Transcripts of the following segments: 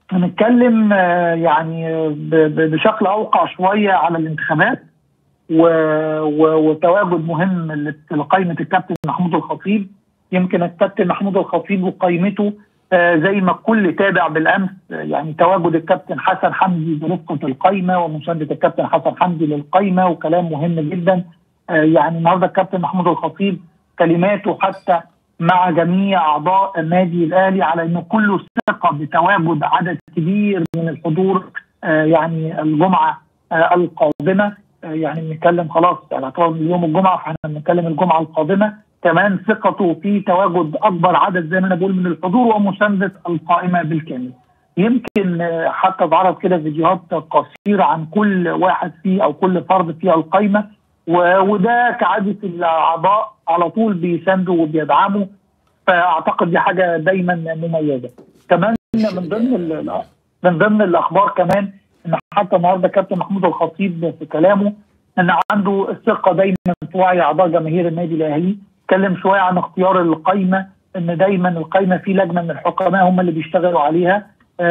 هنتكلم آه، يعني آه، ب- ب- بشكل اوقع شويه على الانتخابات و- و- وتواجد مهم ل- لقائمه الكابتن محمود الخطيب يمكن الكابتن محمود الخطيب وقائمته آه، زي ما الكل تابع بالامس آه، يعني تواجد الكابتن حسن حمدي برفقه القائمه ومسانده الكابتن حسن حمدي للقائمه وكلام مهم جدا آه، يعني النهارده الكابتن محمود الخطيب كلماته حتى مع جميع اعضاء النادي الاهلي على انه كله ثقه بتواجد عدد كبير من الحضور آه، يعني الجمعه آه، القادمه آه، يعني بنتكلم خلاص على اعتبار من يوم الجمعه فاحنا بنتكلم الجمعه القادمه كمان ثقته في تواجد اكبر عدد زي ما انا بقول من الحضور ومسانده القائمه بالكامل. يمكن آه، حتى اتعرض كده فيديوهات قصيره عن كل واحد فيه او كل فرد في القائمه و- وده كعاده الاعضاء على طول بيساندوا وبيدعموا فاعتقد دي حاجه دايما مميزه. كمان من ضمن ال- من ضمن الاخبار كمان ان حتى النهارده كابتن محمود الخطيب في كلامه ان عنده الثقه دايما في وعي اعضاء جماهير النادي الاهلي اتكلم شويه عن اختيار القايمه ان دايما القايمه في لجنه من الحكماء هم اللي بيشتغلوا عليها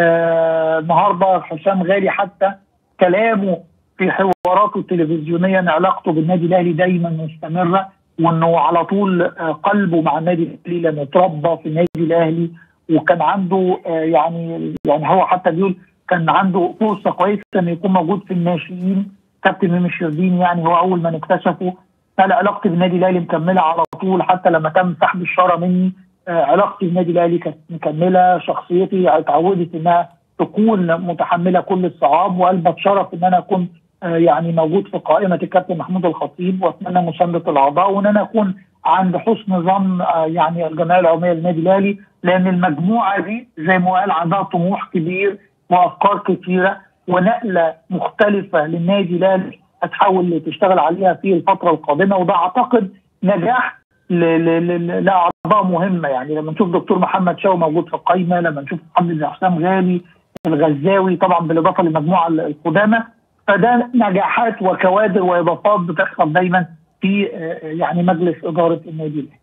آه، النهارده حسام غالي حتى كلامه في حواراته التلفزيونيه ان علاقته بالنادي الاهلي دايما مستمره وانه على طول آه، قلبه مع النادي الاهلي لانه اتربى في النادي الاهلي وكان عنده آه، يعني يعني هو حتى بيقول كان عنده فرصه كويسه انه يكون موجود في الناشئين كابتن ميمي الشربين يعني هو اول من اكتشفه قال علاقتي بالنادي الاهلي مكمله على طول حتى لما تم سحب الشاره مني آه، علاقتي بالنادي الاهلي كانت مكمله شخصيتي اتعودت انها تكون متحمله كل الصعاب وقال بتشرف ان انا اكون آه، يعني موجود في قائمه الكابتن محمود الخطيب واتمنى مسانده الاعضاء وان انا اكون عند حسن ظن آه، يعني الجمعيه العموميه للنادي الاهلي لان المجموعه دي زي ما قال عندها طموح كبير وافكار كثيره ونقله مختلفه للنادي الاهلي هتحاول تشتغل عليها في الفتره القادمه وده اعتقد نجاح ل- ل- ل- لاعضاء مهمه يعني لما نشوف دكتور محمد شاو موجود في القايمه لما نشوف محمد بن حسام غالي الغزاوي طبعا بالاضافه للمجموعه القدامى فده نجاحات وكوادر واضافات بتحصل دايما في آه، يعني مجلس اداره النادي الاهلي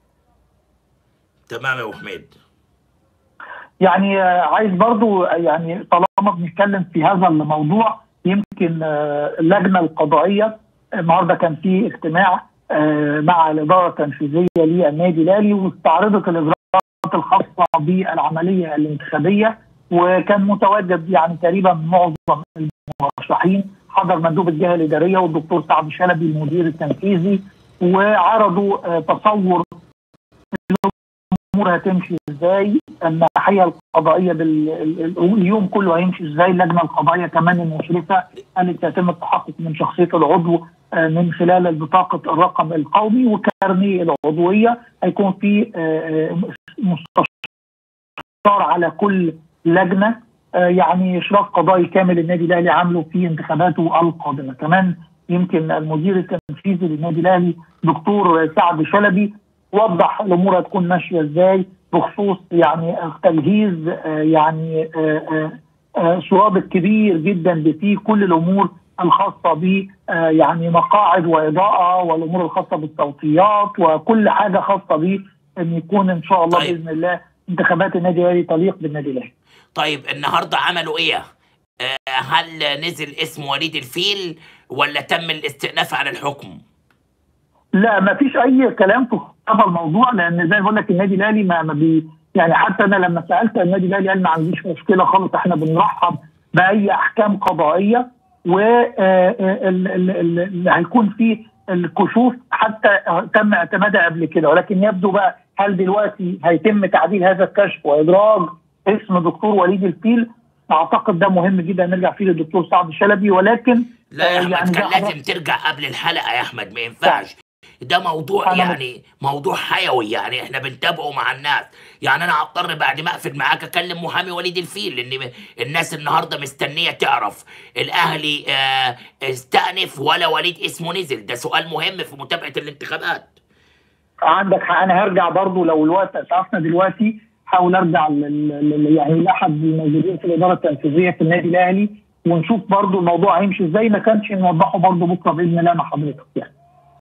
تمام يا ابو حميد يعني آه، عايز برضو آه، يعني طالما بنتكلم في هذا الموضوع يمكن آه، اللجنه القضائيه النهارده كان في اجتماع آه، مع الاداره التنفيذيه للنادي الاهلي واستعرضت الاجراءات الخاصه بالعمليه الانتخابيه وكان متواجد يعني تقريبا معظم المرشحين حضر مندوب الجهه الاداريه والدكتور سعد شلبي المدير التنفيذي وعرضوا آه، تصور الامور هتمشي ازاي الناحيه القضائيه بال... ال- ال- اليوم كله هيمشي ازاي اللجنه القضائيه كمان المشرفه قالت يتم التحقق من شخصيه العضو آه، من خلال بطاقه الرقم القومي وكارنيه العضويه هيكون في آه، آه، مستشار على كل لجنه آه، يعني اشراف قضائي كامل النادي الاهلي عامله في انتخاباته القادمه كمان يمكن المدير التنفيذي للنادي الاهلي دكتور سعد شلبي وضح الامور هتكون ماشيه ازاي بخصوص يعني تجهيز آه، يعني آه، آه، آه، سرادق كبير جدا في كل الامور الخاصه ب آه، يعني مقاعد واضاءه والامور الخاصه بالصوتيات وكل حاجه خاصه ب ان يكون ان شاء الله طيب. باذن الله انتخابات النادي الاهلي تليق بالنادي الاهلي. طيب النهارده عملوا ايه؟ آه، هل نزل اسم وليد الفيل ولا تم الاستئناف عن الحكم؟ لا ما فيش اي كلام في هذا الموضوع لان زي ما بقول لك النادي الاهلي ما, ما بي يعني حتى انا لما سالت النادي الاهلي قال ما عنديش مشكله خالص احنا بنرحب باي احكام قضائيه واللي هيكون فيه الكشوف حتى تم اعتمادها قبل كده ولكن يبدو بقى هل دلوقتي هيتم تعديل هذا الكشف وادراج اسم دكتور وليد الفيل اعتقد ده مهم جدا نرجع فيه للدكتور سعد الشلبي ولكن لا يا آه، احمد يعني كان ده حضرتك- لازم ترجع قبل الحلقه يا احمد ما ينفعش ده موضوع أنا مت- يعني موضوع حيوي يعني احنا بنتابعه مع الناس يعني انا هضطر بعد ما اقفل معاك اكلم محامي وليد الفيل لان م- الناس النهارده مستنيه تعرف الاهلي آه، استأنف ولا وليد اسمه نزل ده سؤال مهم في متابعه الانتخابات عندك حق انا هرجع برضو لو الوقت اسعفنا دلوقتي حاول ارجع لل- لل- يعني لاحد الموجودين في الاداره التنفيذيه في النادي الاهلي ونشوف برضو الموضوع هيمشي ازاي ما كانش نوضحه برضو بكره باذن الله مع حضرتك يعني